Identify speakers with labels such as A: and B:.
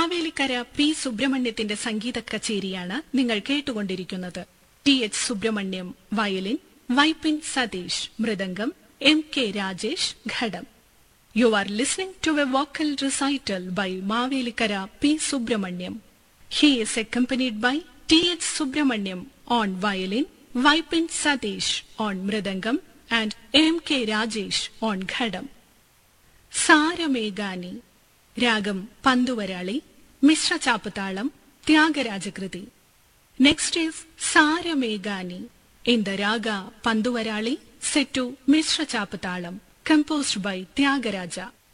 A: Mavelikkara P സുബ്രഹ്മണ്യത്തിന്റെ സംഗീത കച്ചേരിയാണ് നിങ്ങൾ കേട്ടുകൊണ്ടിരിക്കുന്നത് T H Subramaniam violin Vypin Satheesh മൃദംഗം എം കെ രാജേഷ് ഘടം you are listening to a vocal recital by Mavelikkara P Subramaniam he is accompanied by T H Subramaniam on violin Vypin Satheesh on mridangam and M K Rajesh on ghatam Saramegani രാഗം പന്തുവരാളി മിശ്ര ചാപ്പത്താളം ത്യാഗരാജകൃതി next is Saramegani in the raga Panthuvarali set to Mishra Chapu thalam composed by Thyagaraja